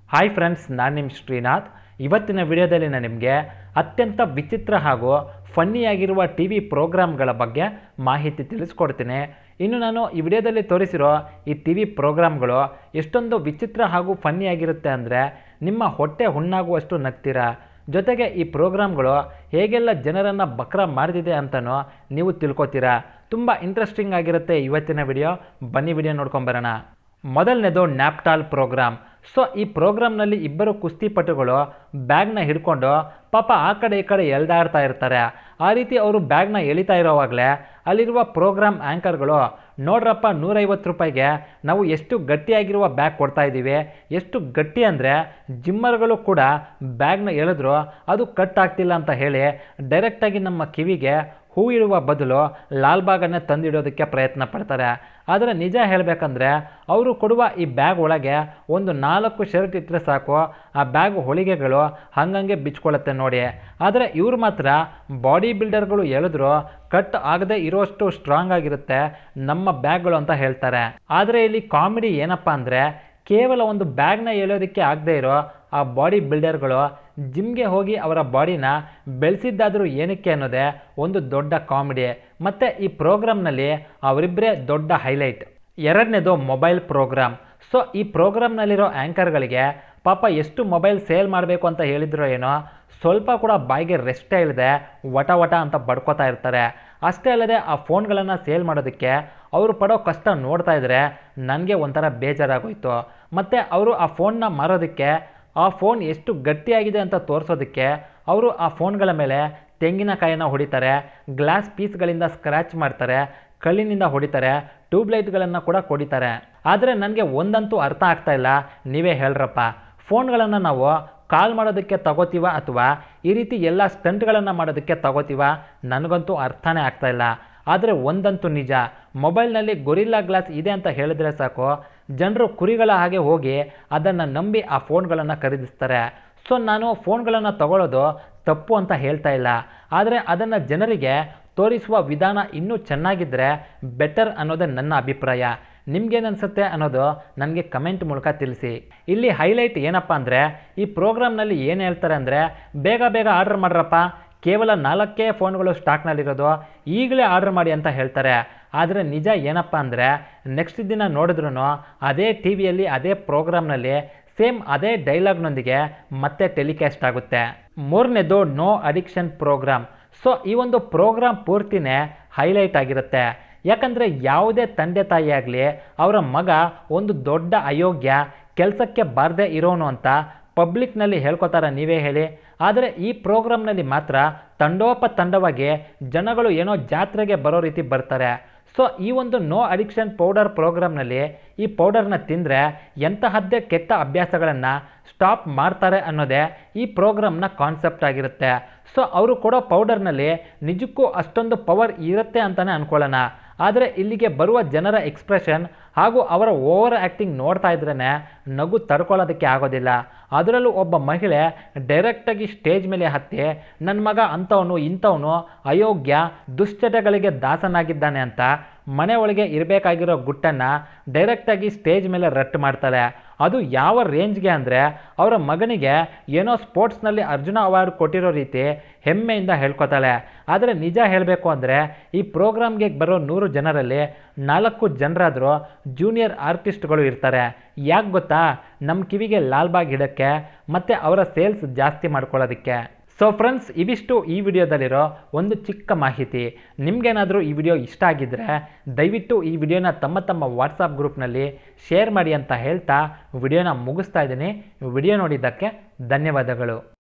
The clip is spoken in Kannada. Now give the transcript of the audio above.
ಹಾಯ್ ಫ್ರೆಂಡ್ಸ್ ನಾನು ನಿಮ್ಮ ಶ್ರೀನಾಥ್ ಇವತ್ತಿನ ವಿಡಿಯೋದಲ್ಲಿ ನಾನು ನಿಮಗೆ ಅತ್ಯಂತ ವಿಚಿತ್ರ ಹಾಗೂ ಫನ್ನಿಯಾಗಿರುವ ಟಿ ವಿ ಪ್ರೋಗ್ರಾಮ್ಗಳ ಬಗ್ಗೆ ಮಾಹಿತಿ ತಿಳಿಸ್ಕೊಡ್ತೀನಿ ಇನ್ನು ನಾನು ಈ ವಿಡಿಯೋದಲ್ಲಿ ತೋರಿಸಿರೋ ಈ ಟಿ ವಿ ಪ್ರೋಗ್ರಾಮ್ಗಳು ಎಷ್ಟೊಂದು ವಿಚಿತ್ರ ಹಾಗೂ ಫನ್ನಿಯಾಗಿರುತ್ತೆ ಅಂದರೆ ನಿಮ್ಮ ಹೊಟ್ಟೆ ಹುಣ್ಣಾಗುವಷ್ಟು ನಗ್ತೀರಾ ಜೊತೆಗೆ ಈ ಪ್ರೋಗ್ರಾಮ್ಗಳು ಹೇಗೆಲ್ಲ ಜನರನ್ನು ಬಕ್ರ ಮಾಡ್ತಿದೆ ಅಂತಲೂ ನೀವು ತಿಳ್ಕೊತೀರಾ ತುಂಬ ಇಂಟ್ರೆಸ್ಟಿಂಗ್ ಆಗಿರುತ್ತೆ ಇವತ್ತಿನ ವಿಡಿಯೋ ಬನ್ನಿ ವಿಡಿಯೋ ನೋಡ್ಕೊಂಬರೋಣ ಮೊದಲನೇದು ನ್ಯಾಪ್ಟಾಲ್ ಪ್ರೋಗ್ರಾಮ್ ಸೊ ಈ ಪ್ರೋಗ್ರಾಮ್ನಲ್ಲಿ ಇಬ್ಬರು ಕುಸ್ತಿಪಟುಗಳು ಬ್ಯಾಗ್ನ ಹಿಡ್ಕೊಂಡು ಪಾಪ ಆ ಕಡೆ ಈ ಕಡೆ ಎಳ್ದಾಡ್ತಾ ಇರ್ತಾರೆ ಆ ರೀತಿ ಅವರು ಬ್ಯಾಗ್ನ ಎಳಿತಾ ಇರೋವಾಗಲೇ ಅಲ್ಲಿರುವ ಪ್ರೋಗ್ರಾಮ್ ಆ್ಯಂಕರ್ಗಳು ನೋಡ್ರಪ್ಪ ನೂರೈವತ್ತು ರೂಪಾಯಿಗೆ ನಾವು ಎಷ್ಟು ಗಟ್ಟಿಯಾಗಿರುವ ಬ್ಯಾಗ್ ಕೊಡ್ತಾ ಇದ್ದೀವಿ ಎಷ್ಟು ಗಟ್ಟಿ ಅಂದರೆ ಜಿಮ್ಮರ್ಗಳು ಕೂಡ ಬ್ಯಾಗ್ನ ಎಳೆದ್ರು ಅದು ಕಟ್ ಆಗ್ತಿಲ್ಲ ಅಂತ ಹೇಳಿ ಡೈರೆಕ್ಟಾಗಿ ನಮ್ಮ ಕಿವಿಗೆ ಹೂ ಇಡುವ ಬದಲು ಲಾಲ್ಬಾಗನ್ನೇ ತಂದಿಡೋದಕ್ಕೆ ಪ್ರಯತ್ನ ಪಡ್ತಾರೆ ಆದರೆ ನಿಜ ಹೇಳಬೇಕಂದ್ರೆ ಅವರು ಕೊಡುವ ಈ ಬ್ಯಾಗ್ ಒಳಗೆ ಒಂದು ನಾಲ್ಕು ಶರ್ಟ್ ಇಟ್ಟರೆ ಸಾಕು ಆ ಬ್ಯಾಗ್ ಹೊಳಿಗೆಗಳು ಹಂಗಂಗೆ ಬಿಚ್ಕೊಳ್ಳುತ್ತೆ ನೋಡಿ ಆದರೆ ಇವ್ರು ಮಾತ್ರ ಬಾಡಿ ಬಿಲ್ಡರ್ಗಳು ಎಳೆದ್ರು ಕಟ್ ಆಗದೆ ಇರೋಷ್ಟು ಸ್ಟ್ರಾಂಗ್ ಆಗಿರುತ್ತೆ ನಮ್ಮ ಬ್ಯಾಗ್ಗಳು ಅಂತ ಹೇಳ್ತಾರೆ ಆದರೆ ಇಲ್ಲಿ ಕಾಮಿಡಿ ಏನಪ್ಪ ಅಂದರೆ ಕೇವಲ ಒಂದು ಬ್ಯಾಗ್ನ ಎಳೆಯೋದಕ್ಕೆ ಆಗದೆ ಇರೋ ಆ ಬಾಡಿ ಬಿಲ್ಡರ್ಗಳು ಜಿಮ್ಗೆ ಹೋಗಿ ಅವರ ಬಾಡಿನ ಬೆಳೆಸಿದ್ದಾದರೂ ಏನಕ್ಕೆ ಅನ್ನೋದೇ ಒಂದು ದೊಡ್ಡ ಕಾಮಿಡಿ ಮತ್ತು ಈ ಪ್ರೋಗ್ರಾಮ್ನಲ್ಲಿ ಅವರಿಬ್ಬರೇ ದೊಡ್ಡ ಹೈಲೈಟ್ ಎರಡನೇದು ಮೊಬೈಲ್ ಪ್ರೋಗ್ರಾಮ್ ಸೊ ಈ ಪ್ರೋಗ್ರಾಮ್ನಲ್ಲಿರೋ ಆ್ಯಂಕರ್ಗಳಿಗೆ ಪಾಪ ಎಷ್ಟು ಮೊಬೈಲ್ ಸೇಲ್ ಮಾಡಬೇಕು ಅಂತ ಹೇಳಿದ್ರು ಏನೋ ಸ್ವಲ್ಪ ಕೂಡ ಬಾಯಿಗೆ ರೆಸ್ಟೇ ಇಲ್ಲದೆ ವಟ ವಟ ಅಂತ ಬಡ್ಕೋತಾ ಇರ್ತಾರೆ ಅಷ್ಟೇ ಅಲ್ಲದೆ ಆ ಫೋನ್ಗಳನ್ನು ಸೇಲ್ ಮಾಡೋದಕ್ಕೆ ಅವರು ಪಡೋ ಕಷ್ಟ ನೋಡ್ತಾ ಇದ್ದರೆ ನನಗೆ ಒಂಥರ ಬೇಜಾರಾಗೋಯ್ತು ಮತ್ತು ಅವರು ಆ ಫೋನ್ನ ಮಾರೋದಕ್ಕೆ ಆ ಫೋನ್ ಎಷ್ಟು ಗಟ್ಟಿಯಾಗಿದೆ ಅಂತ ತೋರಿಸೋದಕ್ಕೆ ಅವರು ಆ ಫೋನ್ಗಳ ಮೇಲೆ ತೆಂಗಿನಕಾಯಿನ ಹೊಡಿತಾರೆ ಗ್ಲಾಸ್ ಪೀಸ್ಗಳಿಂದ ಸ್ಕ್ರ್ಯಾಚ್ ಮಾಡ್ತಾರೆ ಕಲ್ಲಿನಿಂದ ಹೊಡಿತಾರೆ ಟ್ಯೂಬ್ಲೈಟ್ಗಳನ್ನು ಕೂಡ ಕೊಡಿತಾರೆ ಆದರೆ ನನಗೆ ಒಂದಂತೂ ಅರ್ಥ ಆಗ್ತಾ ಇಲ್ಲ ನೀವೇ ಹೇಳ್ರಪ್ಪ ಫೋನ್ಗಳನ್ನು ನಾವು ಕಾಲ್ ಮಾಡೋದಕ್ಕೆ ತಗೋತೀವ ಅಥವಾ ಈ ರೀತಿ ಎಲ್ಲ ಸ್ಟಂಟ್ಗಳನ್ನು ಮಾಡೋದಕ್ಕೆ ತಗೋತೀವ ನನಗಂತೂ ಅರ್ಥನೇ ಆಗ್ತಾ ಇಲ್ಲ ಆದರೆ ಒಂದಂತೂ ನಿಜ ಮೊಬೈಲ್ನಲ್ಲಿ ಗೊರಿಲ್ಲಾ ಗ್ಲಾಸ್ ಇದೆ ಅಂತ ಹೇಳಿದ್ರೆ ಸಾಕು ಜನರು ಕುರಿಗಳ ಹಾಗೆ ಹೋಗಿ ಅದನ್ನು ನಂಬಿ ಆ ಫೋನ್ಗಳನ್ನು ಖರೀದಿಸ್ತಾರೆ ಸೊ ನಾನು ಫೋನ್ಗಳನ್ನು ತಗೊಳ್ಳೋದು ತಪ್ಪು ಅಂತ ಹೇಳ್ತಾ ಇಲ್ಲ ಆದರೆ ಅದನ್ನು ಜನರಿಗೆ ತೋರಿಸುವ ವಿಧಾನ ಇನ್ನೂ ಚೆನ್ನಾಗಿದ್ದರೆ ಬೆಟರ್ ಅನ್ನೋದೇ ನನ್ನ ಅಭಿಪ್ರಾಯ ನಿಮ್ಗೇನನ್ಸುತ್ತೆ ಅನ್ನೋದು ನನಗೆ ಕಮೆಂಟ್ ಮೂಲಕ ತಿಳಿಸಿ ಇಲ್ಲಿ ಹೈಲೈಟ್ ಏನಪ್ಪ ಅಂದರೆ ಈ ಪ್ರೋಗ್ರಾಮ್ನಲ್ಲಿ ಏನು ಹೇಳ್ತಾರೆ ಅಂದರೆ ಬೇಗ ಬೇಗ ಆರ್ಡರ್ ಮಾಡ್ರಪ್ಪ ಕೇವಲ ನಾಲ್ಕೇ ಫೋನ್ಗಳು ಸ್ಟಾಕ್ನಲ್ಲಿರೋದು ಈಗಲೇ ಆರ್ಡರ್ ಮಾಡಿ ಅಂತ ಹೇಳ್ತಾರೆ ಆದರೆ ನಿಜ ಏನಪ್ಪ ಅಂದರೆ ನೆಕ್ಸ್ಟ್ ದಿನ ನೋಡಿದ್ರೂ ಅದೇ ಟಿ ವಿಯಲ್ಲಿ ಅದೇ ಪ್ರೋಗ್ರಾಮ್ನಲ್ಲಿ ಸೇಮ್ ಅದೇ ಡೈಲಾಗ್ನೊಂದಿಗೆ ಮತ್ತೆ ಟೆಲಿಕಾಸ್ಟ್ ಆಗುತ್ತೆ ಮೂರನೇದು ನೋ ಅಡಿಕ್ಷನ್ ಪ್ರೋಗ್ರಾಮ್ ಸೊ ಈ ಒಂದು ಪ್ರೋಗ್ರಾಮ್ ಪೂರ್ತಿನೇ ಹೈಲೈಟ್ ಆಗಿರುತ್ತೆ ಯಾಕಂದರೆ ಯಾವುದೇ ತಂದೆ ತಾಯಿ ಆಗಲಿ ಅವರ ಮಗ ಒಂದು ದೊಡ್ಡ ಅಯೋಗ್ಯ ಕೆಲಸಕ್ಕೆ ಬಾರದೇ ಇರೋನು ಅಂತ ಪಬ್ಲಿಕ್ನಲ್ಲಿ ಹೇಳ್ಕೊತಾರ ನೀವೇ ಹೇಳಿ ಆದರೆ ಈ ಪ್ರೋಗ್ರಾಮ್ನಲ್ಲಿ ಮಾತ್ರ ತಂಡೋಪ ತಂಡವಾಗಿ ಜನಗಳು ಏನೋ ಜಾತ್ರೆಗೆ ಬರೋ ರೀತಿ ಬರ್ತಾರೆ ಸೊ ಈ ಒಂದು ನೋ ಅಡಿಕ್ಷನ್ ಪೌಡರ್ ಪ್ರೋಗ್ರಾಮ್ನಲ್ಲಿ ಈ ಪೌಡರ್ನ ತಿಂದರೆ ಎಂತಹದ್ದೇ ಕೆಟ್ಟ ಅಭ್ಯಾಸಗಳನ್ನು ಸ್ಟಾಪ್ ಮಾಡ್ತಾರೆ ಅನ್ನೋದೇ ಈ ಪ್ರೋಗ್ರಾಮ್ನ ಕಾನ್ಸೆಪ್ಟ್ ಆಗಿರುತ್ತೆ ಸೊ ಅವರು ಕೊಡೋ ಪೌಡರ್ನಲ್ಲಿ ನಿಜಕ್ಕೂ ಅಷ್ಟೊಂದು ಪವರ್ ಇರುತ್ತೆ ಅಂತಲೇ ಅಂದ್ಕೊಳ್ಳೋಣ ಆದರೆ ಇಲ್ಲಿಗೆ ಬರುವ ಜನರ ಎಕ್ಸ್ಪ್ರೆಷನ್ ಹಾಗೂ ಅವರ ಓವರ್ ಆ್ಯಕ್ಟಿಂಗ್ ನೋಡ್ತಾ ಇದ್ರೇ ನಗು ತಡ್ಕೊಳ್ಳೋದಕ್ಕೆ ಆಗೋದಿಲ್ಲ ಅದರಲ್ಲೂ ಒಬ್ಬ ಮಹಿಳೆ ಡೈರೆಕ್ಟಾಗಿ ಸ್ಟೇಜ್ ಮೇಲೆ ಹತ್ತಿ ನನ್ನ ಮಗ ಅಂಥವನು ಇಂಥವನು ಅಯೋಗ್ಯ ದುಶ್ಚಟಗಳಿಗೆ ದಾಸನಾಗಿದ್ದಾನೆ ಅಂತ ಮನೆ ಒಳಗೆ ಇರಬೇಕಾಗಿರೋ ಗುಟ್ಟನ್ನು ಡೈರೆಕ್ಟಾಗಿ ಸ್ಟೇಜ್ ಮೇಲೆ ರಟ್ಟು ಮಾಡ್ತಾಳೆ ಅದು ಯಾವ ರೇಂಜ್ಗೆ ಅಂದರೆ ಅವರ ಮಗನಿಗೆ ಏನೋ ಸ್ಪೋರ್ಟ್ಸ್ನಲ್ಲಿ ಅರ್ಜುನ ಅವಾರ್ಡ್ ಕೊಟ್ಟಿರೋ ರೀತಿ ಹೆಮ್ಮೆಯಿಂದ ಹೇಳ್ಕೊತಾಳೆ ಆದರೆ ನಿಜ ಹೇಳಬೇಕು ಅಂದರೆ ಈ ಪ್ರೋಗ್ರಾಮ್ಗೆ ಬರೋ ನೂರು ಜನರಲ್ಲಿ ನಾಲ್ಕು ಜನರಾದರೂ ಜೂನಿಯರ್ ಆರ್ಟಿಸ್ಟ್ಗಳು ಇರ್ತಾರೆ ಯಾಕೆ ಗೊತ್ತಾ ನಮ್ಮ ಕಿವಿಗೆ ಲಾಲ್ಬಾಗ್ ಇಡೋಕ್ಕೆ ಮತ್ತು ಅವರ ಸೇಲ್ಸ್ ಜಾಸ್ತಿ ಮಾಡ್ಕೊಳ್ಳೋದಕ್ಕೆ ಸೊ ಫ್ರೆಂಡ್ಸ್ ಇವಿಷ್ಟು ಈ ವಿಡಿಯೋದಲ್ಲಿರೋ ಒಂದು ಚಿಕ್ಕ ಮಾಹಿತಿ ನಿಮಗೇನಾದರೂ ಈ ವಿಡಿಯೋ ಇಷ್ಟ ಆಗಿದ್ದರೆ ದಯವಿಟ್ಟು ಈ ವಿಡಿಯೋನ ತಮ್ಮ ತಮ್ಮ ವಾಟ್ಸಪ್ ಗ್ರೂಪ್ನಲ್ಲಿ ಶೇರ್ ಮಾಡಿ ಅಂತ ಹೇಳ್ತಾ ವಿಡಿಯೋನ ಮುಗಿಸ್ತಾ ಇದ್ದೀನಿ ವಿಡಿಯೋ ನೋಡಿದ್ದಕ್ಕೆ ಧನ್ಯವಾದಗಳು